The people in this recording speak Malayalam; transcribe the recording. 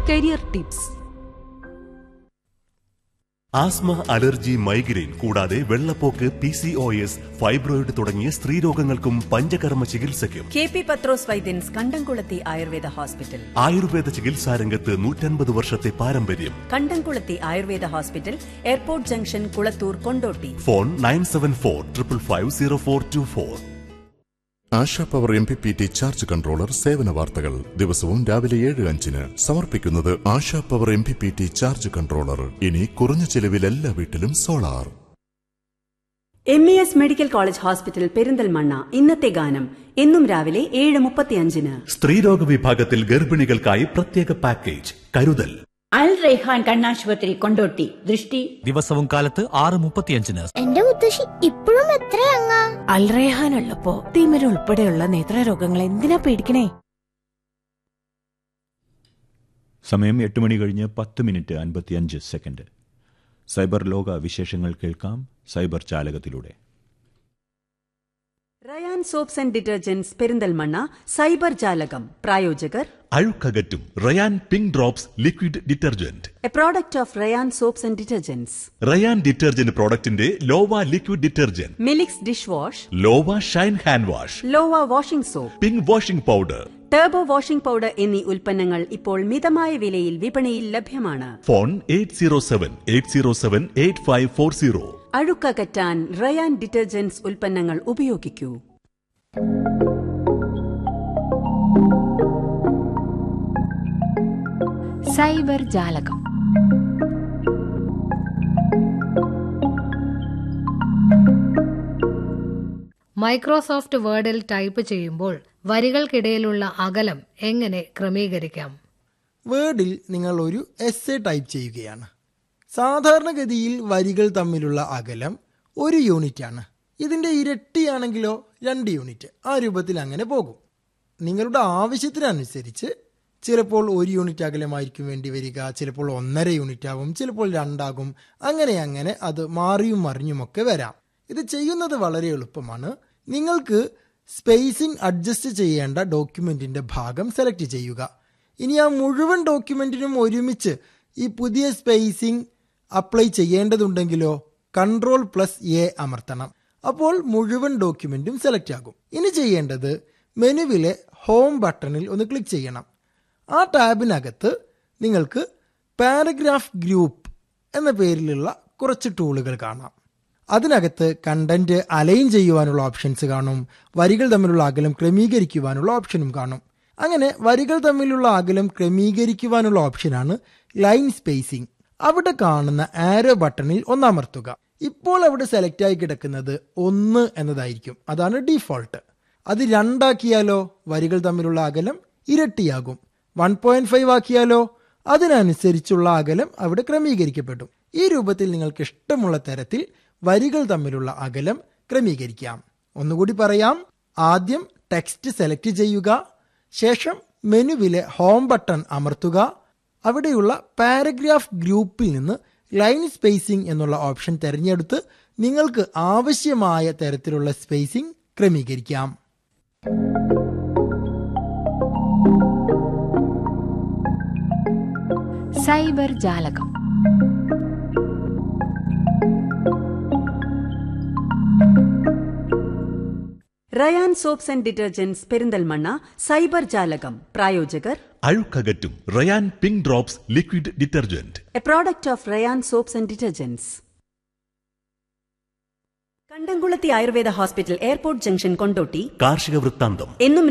career tips asthma allergy migraine കൂടാതെ വെള്ളപ്പോക്ക് P C O S fibroid തുടങ്ങിയ സ്ത്രീരോഗങ്ങൾക്കും പഞ്ചകർമ്മ ചികിത്സയ്ക്കും കെ പി പത്രോസ് വൈദ്യൻസ് കണ്ടംകുളത്തി ആയുർവേദ ഹോസ്പിറ്റൽ ആയുർവേദ ചികിത്സാരംഗത്ത് നൂറ്റൻപത് വർഷത്തെ പാരമ്പര്യം Kandamkulathi Ayurveda hospital airport junction Kulathur Kondotty phone nine seven four triple five zero four two four Asha power M P P T charge controller സേവന വാർത്തകൾ ദിവസവും രാവിലെ ഏഴ് അഞ്ചിന് സമർപ്പിക്കുന്നത് Asha power M P P T charge controller ഇനി കുറഞ്ഞ ചെലവിൽ എല്ലാ വീട്ടിലും solar M E S medical college hospital Perinthalmanna ഇന്നത്തെ ഗാനം എന്നും രാവിലെ ഏഴ് മുപ്പത്തിയഞ്ചിന് സ്ത്രീരോഗ വിഭാഗത്തിൽ ഗർഭിണികൾക്കായി പ്രത്യേക പാക്കേജ് കരുതൽ അൽ റൈഹാൻ കണ്ണാശുപത്രി കൊണ്ടോട്ടി ദൃഷ്ടി ദിവസവും കാലത്ത് ആറ് മുപ്പത്തിയഞ്ചിന് എന്റെ മുത്തശ്ശി ഇപ്പോഴും എത്രയങ്ങാ അൽറേഹാൻ ഉള്ളപ്പോ തിമിര ഉൾപ്പെടെയുള്ള നേത്രരോഗങ്ങൾ എന്തിനാ പേടിക്കണേ സമയം എട്ട് മണി കഴിഞ്ഞ് പത്ത് മിനിറ്റ് അൻപത്തിയഞ്ച് സെക്കൻഡ് സൈബർ ലോക വിശേഷങ്ങൾ കേൾക്കാം സൈബർ ചാലകത്തിലൂടെ Rayan soaps and detergents Perinthalmanna cyber ജാലകം പ്രായോജകർ അഴുക്കകറ്റും Rayan pink drops liquid detergent a product of Rayan soaps and detergents Rayan detergent പ്രോഡക്റ്റിന്റെ ലോവ ലിക്വിഡ് ഡിറ്റർജന്റ് മിലിക്സ് dish wash Lova shine hand wash Lova washing soap pink washing powder turbo washing powder എന്നീ ഉൽപ്പന്നങ്ങൾ ഇപ്പോൾ മിതമായ വിലയിൽ വിപണിയിൽ ലഭ്യമാണ് phone eight zero seven eight zero seven eight five four zero അഴുക്കകറ്റാൻ റയാൻ ഡിറ്റർജന്റ്സ് ഉൽപ്പന്നങ്ങൾ ഉപയോഗിക്കൂ സൈബർ ജാലകം മൈക്രോസോഫ്റ്റ് വേർഡിൽ ടൈപ്പ് ചെയ്യുമ്പോൾ വരികൾക്കിടയിലുള്ള അകലം എങ്ങനെ ക്രമീകരിക്കാം വേർഡിൽ നിങ്ങൾ ഒരു എസ് എ ടൈപ്പ് ചെയ്യുകയാണ് സാധാരണഗതിയിൽ വരികൾ തമ്മിലുള്ള അകലം ഒരു യൂണിറ്റ് ആണ് ഇതിൻ്റെ ഇരട്ടിയാണെങ്കിലോ രണ്ട് യൂണിറ്റ് ആ രൂപത്തിൽ അങ്ങനെ പോകും നിങ്ങളുടെ ആവശ്യത്തിനനുസരിച്ച് ചിലപ്പോൾ ഒരു യൂണിറ്റ് അകലമായിരിക്കും വേണ്ടി വരിക ചിലപ്പോൾ ഒന്നര യൂണിറ്റ് ആകും ചിലപ്പോൾ രണ്ടാകും അങ്ങനെ അങ്ങനെ അത് മാറിയും മറിഞ്ഞുമൊക്കെ വരാം ഇത് ചെയ്യുന്നത് വളരെ എളുപ്പമാണ് നിങ്ങൾക്ക് സ്പേസിംഗ് അഡ്ജസ്റ്റ് ചെയ്യേണ്ട ഡോക്യുമെന്റിന്റെ ഭാഗം സെലക്ട് ചെയ്യുക ഇനി ആ മുഴുവൻ ഡോക്യുമെന്റിനും ഒരുമിച്ച് ഈ പുതിയ സ്പേസിംഗ് അപ്ലൈ ചെയ്യേണ്ടതുണ്ടെങ്കിലോ കൺട്രോൾ പ്ലസ് എ അമർത്തണം അപ്പോൾ മുഴുവൻ ഡോക്യുമെന്റും സെലക്ട് ആകും ഇനി ചെയ്യേണ്ടത് മെനുവിലെ ഹോം ബട്ടണിൽ ഒന്ന് ക്ലിക്ക് ചെയ്യണം ആ ടാബിനകത്ത് നിങ്ങൾക്ക് പാരഗ്രാഫ് ഗ്രൂപ്പ് എന്ന പേരിലുള്ള കുറച്ച് ടൂളുകൾ കാണാം അതിനകത്ത് കണ്ടന്റ് അലൈൻ ചെയ്യുവാനുള്ള ഓപ്ഷൻസ് കാണും വരികൾ തമ്മിലുള്ള അകലം ക്രമീകരിക്കുവാനുള്ള ഓപ്ഷനും കാണും അങ്ങനെ വരികൾ തമ്മിലുള്ള അകലം ക്രമീകരിക്കുവാനുള്ള ഓപ്ഷനാണ് ലൈൻ സ്പേസിംഗ് അവിടെ കാണുന്ന ആരോ ബട്ടണിൽ ഒന്നമർത്തുക ഇപ്പോൾ അവിടെ സെലക്ട് ആയി കിടക്കുന്നത് ഒന്ന് എന്നതായിരിക്കും അതാണ് ഡിഫോൾട്ട് അത് രണ്ടാക്കിയാലോ വരികൾ തമ്മിലുള്ള അകലം ഇരട്ടിയാകും വൺ പോയിന്റ് ഫൈവ് ആക്കിയാലോ അതിനനുസരിച്ചുള്ള അകലം അവിടെ ക്രമീകരിക്കപ്പെടും ഈ രൂപത്തിൽ നിങ്ങൾക്ക് ഇഷ്ടമുള്ള തരത്തിൽ വരികൾ തമ്മിലുള്ള അകലം ക്രമീകരിക്കാം ഒന്നുകൂടി പറയാം ആദ്യം ടെക്സ്റ്റ് സെലക്ട് ചെയ്യുക ശേഷം മെനുവിലെ ഹോം ബട്ടൺ അമർത്തുക അവിടെയുള്ള പാരഗ്രാഫ് ഗ്രൂപ്പിൽ നിന്ന് ലൈൻ സ്പേസിംഗ് എന്നുള്ള ഓപ്ഷൻ തിരഞ്ഞെടുത്ത് നിങ്ങൾക്ക് ആവശ്യമായ തരത്തിലുള്ള സ്പേസിംഗ് ക്രമീകരിക്കാം സൈബർ ജാലകം Rayan soaps and detergents Perinthalmanna cyber ജാലകം പ്രായോജകർ അഴുക്കകറ്റും Rayan pink drops liquid detergent a product of Rayan soaps and detergents Kandamkulathi Ayurveda hospital airport junction Kondotty കാർഷിക വൃത്താന്തം എന്നും